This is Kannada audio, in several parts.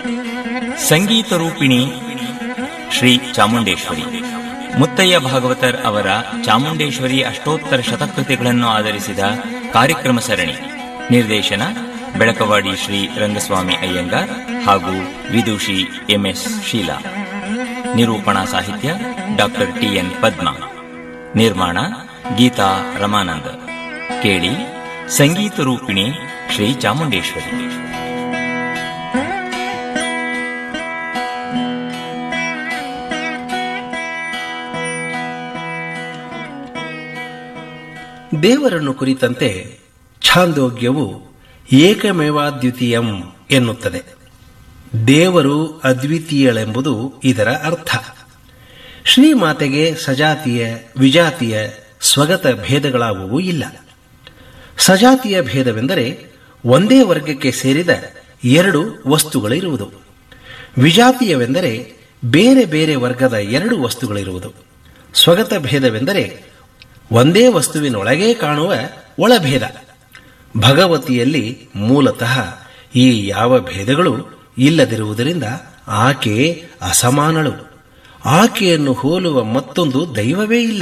ಸಂಗೀತ ರೂಪಿಣಿ ಶ್ರೀ ಚಾಮುಂಡೇಶ್ವರಿ ಮುತ್ತಯ್ಯ ಭಾಗವತರ್ ಅವರ ಚಾಮುಂಡೇಶ್ವರಿ ಅಷ್ಟೋತ್ತರ ಶತಕೃತಿಗಳನ್ನು ಆಧರಿಸಿದ ಕಾರ್ಯಕ್ರಮ ಸರಣಿ ನಿರ್ದೇಶನ ಬೆಳಕವಾಡಿ ಶ್ರೀ ರಂಗಸ್ವಾಮಿ ಅಯ್ಯಂಗಾರ್ ಹಾಗೂ ವಿದುಷಿ ಎಂಎಸ್ ಶೀಲಾ ನಿರೂಪಣಾ ಸಾಹಿತ್ಯ ಡಾಕ್ಟರ್ ಟಿಎನ್ ಪದ್ಮ ನಿರ್ಮಾಣ ಗೀತಾ ರಮಾನಂದ ಕೇಳಿ ಸಂಗೀತ ರೂಪಿಣಿ ಶ್ರೀ ಚಾಮುಂಡೇಶ್ವರಿ ದೇವರನ್ನು ಕುರಿತಂತೆ ಛಾಂದೋಗ್ಯವು ಏಕಮೇವಾದ್ವಿತೀಯಂ ಎನ್ನುತ್ತದೆ ದೇವರು ಅದ್ವಿತೀಯಳೆಂಬುದು ಇದರ ಅರ್ಥ ಶ್ರೀಮಾತೆಗೆ ಸಜಾತಿಯ ವಿಜಾತಿಯ ಸ್ವಗತ ಭೇದಗಳಾವುವೂ ಇಲ್ಲ ಸಜಾತಿಯ ಭೇದವೆಂದರೆ ಒಂದೇ ವರ್ಗಕ್ಕೆ ಸೇರಿದ ಎರಡು ವಸ್ತುಗಳಿರುವುದು ವಿಜಾತೀಯವೆಂದರೆ ಬೇರೆ ಬೇರೆ ವರ್ಗದ ಎರಡು ವಸ್ತುಗಳಿರುವುದು ಸ್ವಗತ ಭೇದವೆಂದರೆ ಒಂದೇ ವಸ್ತುವಿನೊಳಗೇ ಕಾಣುವ ಒಳಭೇದ ಭಗವತಿಯಲ್ಲಿ ಮೂಲತಃ ಈ ಯಾವ ಭೇದಗಳು ಇಲ್ಲದಿರುವುದರಿಂದ ಆಕೆ ಅಸಮಾನಳು ಆಕೆಯನ್ನು ಹೋಲುವ ಮತ್ತೊಂದು ದೈವವೇ ಇಲ್ಲ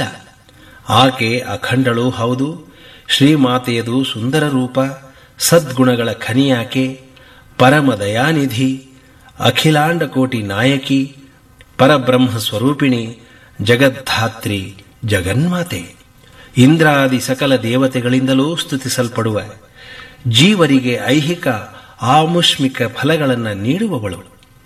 ಆಕೆ ಅಖಂಡಳು ಹೌದು ಶ್ರೀಮಾತೆಯದು ಸುಂದರ ರೂಪ ಸದ್ಗುಣಗಳ ಖನಿಯಾಕೆ ಪರಮ ದಯಾನಿಧಿ ಅಖಿಲಾಂಡ ಕೋಟಿ ನಾಯಕಿ ಪರಬ್ರಹ್ಮ ಸ್ವರೂಪಿಣಿ ಜಗದ್ಧಾತ್ರಿ ಜಗನ್ಮಾತೆ ಇಂದ್ರಾದಿ ಸಕಲ ದೇವತೆಗಳಿಂದಲೂ ಸ್ತುತಿಸಲ್ಪಡುವ ಜೀವರಿಗೆ ಐಹಿಕ ಆಮುಷ್ಮಿಕ ಫಲಗಳನ್ನು ನೀಡುವವಳು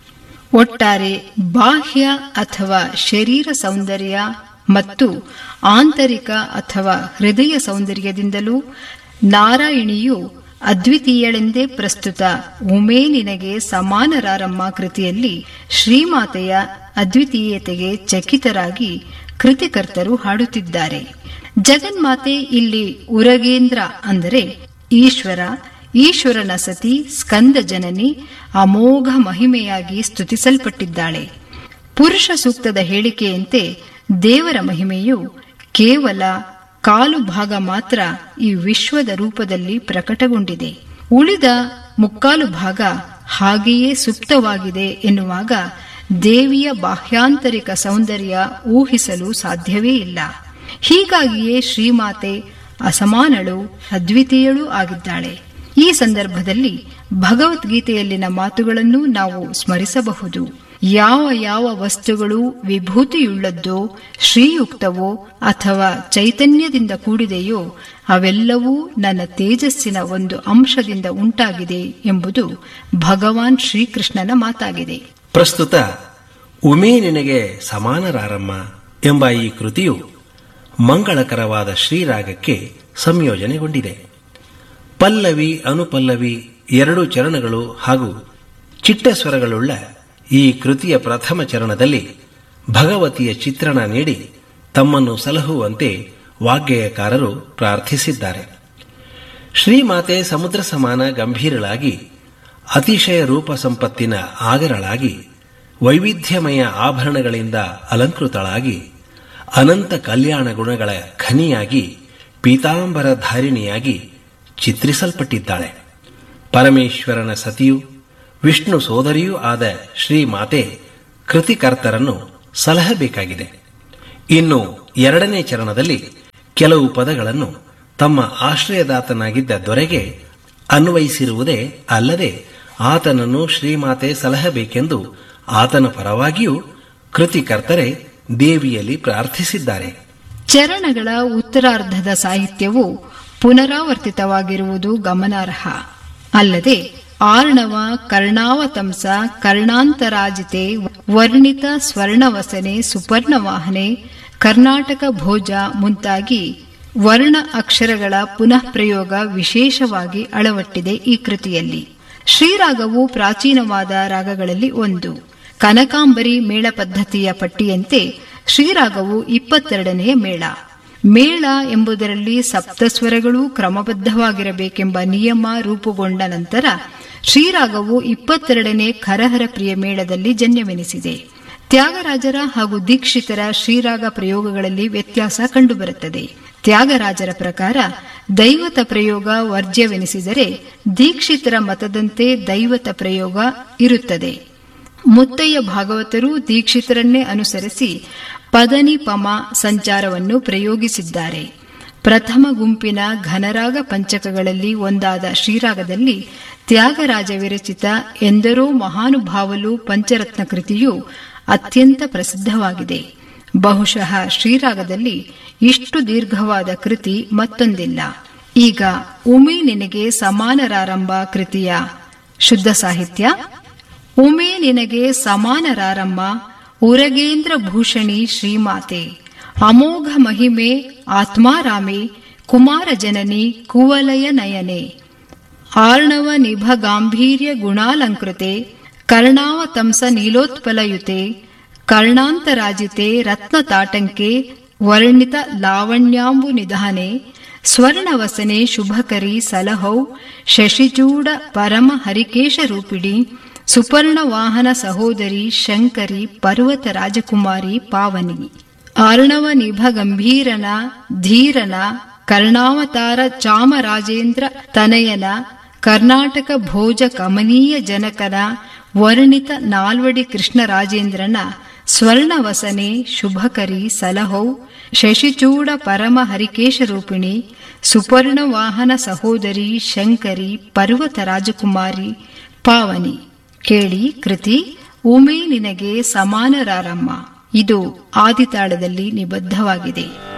ಒಟ್ಟಾರೆ ಬಾಹ್ಯ ಅಥವಾ ಶರೀರ ಸೌಂದರ್ಯ ಮತ್ತು ಆಂತರಿಕ ಅಥವಾ ಹೃದಯ ಸೌಂದರ್ಯದಿಂದಲೂ ನಾರಾಯಣಿಯು ಅದ್ವಿತೀಯಳೆಂದೇ ಪ್ರಸ್ತುತ ಉಮೇ ನಿನಗೆ ಸಮಾನರಾರಮ್ಮ ಕೃತಿಯಲ್ಲಿ ಶ್ರೀಮಾತೆಯ ಅದ್ವಿತೀಯತೆಗೆ ಚಕಿತರಾಗಿ ಕೃತಿಕರ್ತರು ಹಾಡುತ್ತಿದ್ದಾರೆ ಜಗನ್ಮಾತೆ ಇಲ್ಲಿ ಉರಗೇಂದ್ರ ಅಂದರೆ ಈಶ್ವರ ಈಶ್ವರನ ಸತಿ ಸ್ಕಂದ ಜನನಿ ಅಮೋಘ ಮಹಿಮೆಯಾಗಿ ಸ್ತುತಿಸಲ್ಪಟ್ಟಿದ್ದಾಳೆ ಪುರುಷ ಸೂಕ್ತದ ಹೇಳಿಕೆಯಂತೆ ದೇವರ ಮಹಿಮೆಯು ಕೇವಲ ಕಾಲು ಭಾಗ ಮಾತ್ರ ಈ ವಿಶ್ವದ ರೂಪದಲ್ಲಿ ಪ್ರಕಟಗೊಂಡಿದೆ ಉಳಿದ ಮುಕ್ಕಾಲು ಭಾಗ ಹಾಗೆಯೇ ಸುಪ್ತವಾಗಿದೆ ಎನ್ನುವಾಗ ದೇವಿಯ ಬಾಹ್ಯಾಂತರಿಕ ಸೌಂದರ್ಯ ಊಹಿಸಲು ಸಾಧ್ಯವೇ ಇಲ್ಲ ಹೀಗಾಗಿಯೇ ಶ್ರೀಮಾತೆ ಅಸಮಾನಳು ಅದ್ವಿತೀಯಳೂ ಆಗಿದ್ದಾಳೆ ಈ ಸಂದರ್ಭದಲ್ಲಿ ಭಗವದ್ಗೀತೆಯಲ್ಲಿನ ಮಾತುಗಳನ್ನು ನಾವು ಸ್ಮರಿಸಬಹುದು ಯಾವ ಯಾವ ವಸ್ತುಗಳು ವಿಭೂತಿಯುಳ್ಳದ್ದೋ ಶ್ರೀಯುಕ್ತವೋ ಅಥವಾ ಚೈತನ್ಯದಿಂದ ಕೂಡಿದೆಯೋ ಅವೆಲ್ಲವೂ ನನ್ನ ತೇಜಸ್ಸಿನ ಒಂದು ಅಂಶದಿಂದ ಉಂಟಾಗಿದೆ ಎಂಬುದು ಭಗವಾನ್ ಶ್ರೀಕೃಷ್ಣನ ಮಾತಾಗಿದೆ ಪ್ರಸ್ತುತ ಉಮೇ ನಿನಗೆ ಸಮಾನರಾರಮ್ಮ ಎಂಬ ಈ ಕೃತಿಯು ಮಂಗಳಕರವಾದ ಶ್ರೀರಾಗಕ್ಕೆ ಸಂಯೋಜನೆಗೊಂಡಿದೆ ಪಲ್ಲವಿ ಅನುಪಲ್ಲವಿ ಎರಡು ಚರಣಗಳು ಹಾಗೂ ಚಿಟ್ಟಸ್ವರಗಳುಳ್ಳ ಈ ಕೃತಿಯ ಪ್ರಥಮ ಚರಣದಲ್ಲಿ ಭಗವತಿಯ ಚಿತ್ರಣ ನೀಡಿ ತಮ್ಮನ್ನು ಸಲಹುವಂತೆ ವಾಗ್ಗೇಯಕಾರರು ಪ್ರಾರ್ಥಿಸಿದ್ದಾರೆ ಶ್ರೀಮಾತೆ ಸಮುದ್ರ ಸಮಾನ ಗಂಭೀರಳಾಗಿ ಅತಿಶಯ ರೂಪ ಸಂಪತ್ತಿನ ಆಗರಳಾಗಿ ವೈವಿಧ್ಯಮಯ ಆಭರಣಗಳಿಂದ ಅಲಂಕೃತಳಾಗಿ ಅನಂತ ಕಲ್ಯಾಣ ಗುಣಗಳ ಖನಿಯಾಗಿ ಪೀತಾಂಬರ ಧಾರಿಣಿಯಾಗಿ ಚಿತ್ರಿಸಲ್ಪಟ್ಟಿದ್ದಾಳೆ ಪರಮೇಶ್ವರನ ಸತಿಯು ವಿಷ್ಣು ಸೋದರಿಯೂ ಆದ ಶ್ರೀಮಾತೆ ಕೃತಿಕರ್ತರನ್ನು ಸಲಹಬೇಕಾಗಿದೆ ಇನ್ನು ಎರಡನೇ ಚರಣದಲ್ಲಿ ಕೆಲವು ಪದಗಳನ್ನು ತಮ್ಮ ಆಶ್ರಯದಾತನಾಗಿದ್ದ ದೊರೆಗೆ ಅನ್ವಯಿಸಿರುವುದೇ ಅಲ್ಲದೆ ಆತನನ್ನು ಶ್ರೀಮಾತೆ ಸಲಹಬೇಕೆಂದು ಆತನ ಪರವಾಗಿಯೂ ಕೃತಿಕರ್ತರೆ ದೇವಿಯಲ್ಲಿ ಪ್ರಾರ್ಥಿಸಿದ್ದಾರೆ ಚರಣಗಳ ಉತ್ತರಾರ್ಧದ ಸಾಹಿತ್ಯವು ಪುನರಾವರ್ತಿತವಾಗಿರುವುದು ಗಮನಾರ್ಹ ಅಲ್ಲದೆ ಆರ್ಣವ ಕರ್ಣಾವತಂಸ ಕರ್ಣಾಂತರಾಜಿತೆ ವರ್ಣಿತ ಸ್ವರ್ಣವಸನೆ ಸುಪರ್ಣವಾಹನೆ ಕರ್ನಾಟಕ ಭೋಜ ಮುಂತಾಗಿ ವರ್ಣ ಅಕ್ಷರಗಳ ಪುನಃ ಪ್ರಯೋಗ ವಿಶೇಷವಾಗಿ ಅಳವಟ್ಟಿದೆ ಈ ಕೃತಿಯಲ್ಲಿ ಶ್ರೀರಾಗವು ಪ್ರಾಚೀನವಾದ ರಾಗಗಳಲ್ಲಿ ಒಂದು ಕನಕಾಂಬರಿ ಮೇಳ ಪದ್ಧತಿಯ ಪಟ್ಟಿಯಂತೆ ಶ್ರೀರಾಗವು ಇಪ್ಪತ್ತೆರಡನೆಯ ಮೇಳ ಮೇಳ ಎಂಬುದರಲ್ಲಿ ಸಪ್ತಸ್ವರಗಳು ಕ್ರಮಬದ್ಧವಾಗಿರಬೇಕೆಂಬ ನಿಯಮ ರೂಪುಗೊಂಡ ನಂತರ ಶ್ರೀರಾಗವು ಇಪ್ಪತ್ತೆರಡನೇ ಖರಹರ ಪ್ರಿಯ ಮೇಳದಲ್ಲಿ ಜನ್ಯವೆನಿಸಿದೆ ತ್ಯಾಗರಾಜರ ಹಾಗೂ ದೀಕ್ಷಿತರ ಶ್ರೀರಾಗ ಪ್ರಯೋಗಗಳಲ್ಲಿ ವ್ಯತ್ಯಾಸ ಕಂಡುಬರುತ್ತದೆ ತ್ಯಾಗರಾಜರ ಪ್ರಕಾರ ದೈವತ ಪ್ರಯೋಗ ವರ್ಜ್ಯವೆನಿಸಿದರೆ ದೀಕ್ಷಿತರ ಮತದಂತೆ ದೈವತ ಪ್ರಯೋಗ ಇರುತ್ತದೆ ಮುತ್ತಯ್ಯ ಭಾಗವತರು ದೀಕ್ಷಿತರನ್ನೇ ಅನುಸರಿಸಿ ಪದನಿ ಪಮ ಸಂಚಾರವನ್ನು ಪ್ರಯೋಗಿಸಿದ್ದಾರೆ ಪ್ರಥಮ ಗುಂಪಿನ ಘನರಾಗ ಪಂಚಕಗಳಲ್ಲಿ ಒಂದಾದ ಶ್ರೀರಾಗದಲ್ಲಿ ತ್ಯಾಗರಾಜ ವಿರಚಿತ ಎಂದರೋ ಮಹಾನುಭಾವಲು ಪಂಚರತ್ನ ಕೃತಿಯು ಅತ್ಯಂತ ಪ್ರಸಿದ್ಧವಾಗಿದೆ ಬಹುಶಃ ಶ್ರೀರಾಗದಲ್ಲಿ ಇಷ್ಟು ದೀರ್ಘವಾದ ಕೃತಿ ಮತ್ತೊಂದಿಲ್ಲ ಈಗ ಉಮೆ ನಿನಗೆ ಸಮಾನರಾರಂಭ ಕೃತಿಯ ಶುದ್ಧ ಸಾಹಿತ್ಯ ಉಮೆ ನಿನಗೆ ಸಮಾನರಾರಮ್ಮ ಉರಗೇಂದ್ರ ಭೂಷಣಿ ಶ್ರೀಮಾತೆ ಅಮೋಘ ಮಹಿಮೆ ಆತ್ಮಾರಾಮೆ ಕುಮಾರ ಜನನಿ ಕುವಲಯ ನಯನೆ ಆರ್ಣವ ನಿಭ ಗಾಂಭೀರ್ಯ ಗುಣಾಲಂಕೃತೆ ಕರ್ಣಾವತಂಸ ನೀಲೋತ್ಪಲಯುತೆ ಕರ್ಣಾಂತರಾಜಿತೆ ರತ್ನತಾಟಂಕೆ ವರ್ಣಿತ ಲಾವಣ್ಯಾಂಬು ನಿಧಾನೆ ಸ್ವರ್ಣವಸನೆ ಶುಭಕರಿ ಸಲಹೌ ಶಶಿಚೂಡ ಪರಮ ಹರಿಕೇಶ ರೂಪಿಣಿ ಸುಪರ್ಣ ವಾಹನ ಸಹೋದರಿ ಶಂಕರಿ ಪರ್ವತ ರಾಜಕುಮಾರಿ ಪಾವನಿ ಆರ್ಣವ ನಿಭ ಗಂಭೀರನ ಧೀರನ ಕರ್ಣಾವತಾರ ಚಾಮರಾಜೇಂದ್ರ ತನಯನ ಕರ್ನಾಟಕ ಭೋಜ ಕಮನೀಯ ಜನಕನ ವರ್ಣಿತ ನಾಲ್ವಡಿ ಕೃಷ್ಣರಾಜೇಂದ್ರನ ಸ್ವರ್ಣವಸನೆ ಶುಭಕರಿ ಸಲಹೌ ಶಶಿಚೂಡ ಪರಮ ಹರಿಕೇಶ ರೂಪಿಣಿ ಸುಪರ್ಣ ವಾಹನ ಸಹೋದರಿ ಶಂಕರಿ ಪರ್ವತ ರಾಜಕುಮಾರಿ ಪಾವನಿ ಕೇಳಿ ಕೃತಿ ಉಮೆ ನಿನಗೆ ಸಮಾನರಾರಮ್ಮ ಇದು ಆದಿತಾಳದಲ್ಲಿ ನಿಬದ್ಧವಾಗಿದೆ